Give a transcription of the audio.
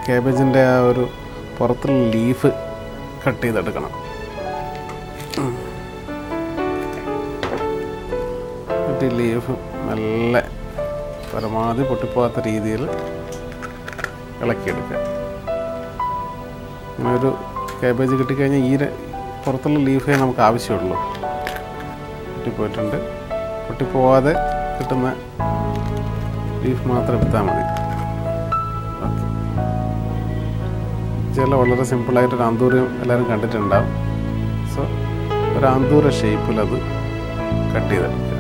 കാബേജിൻ്റെ ആ ഒരു പുറത്തുള്ള ലീഫ് കട്ട് ചെയ്തെടുക്കണം എന്നിട്ട് ഈ ലീഫ് നല്ല പരമാവധി പൊട്ടിപ്പോകാത്ത രീതിയിൽ ഇളക്കിയെടുക്കുക അങ്ങനെ ഒരു കാബേജ് കിട്ടിക്കഴിഞ്ഞാൽ ഈ ര- പുറത്തുള്ള ലീഫേ നമുക്ക് ആവശ്യമുള്ളൂ പൊട്ടിപ്പോയിട്ടുണ്ട് പൊട്ടിപ്പോവാതെ കിട്ടുന്ന ലീഫ് മാത്രം എടുത്താൽ മതി ഓക്കെ ചില വളരെ സിമ്പിളായിട്ടൊരു ആന്തൂരം എല്ലാവരും കണ്ടിട്ടുണ്ടാവും സോ ഒരു ആന്തൂര ഷേപ്പിൽ അത് കട്ട് ചെയ്തെടുക്കുക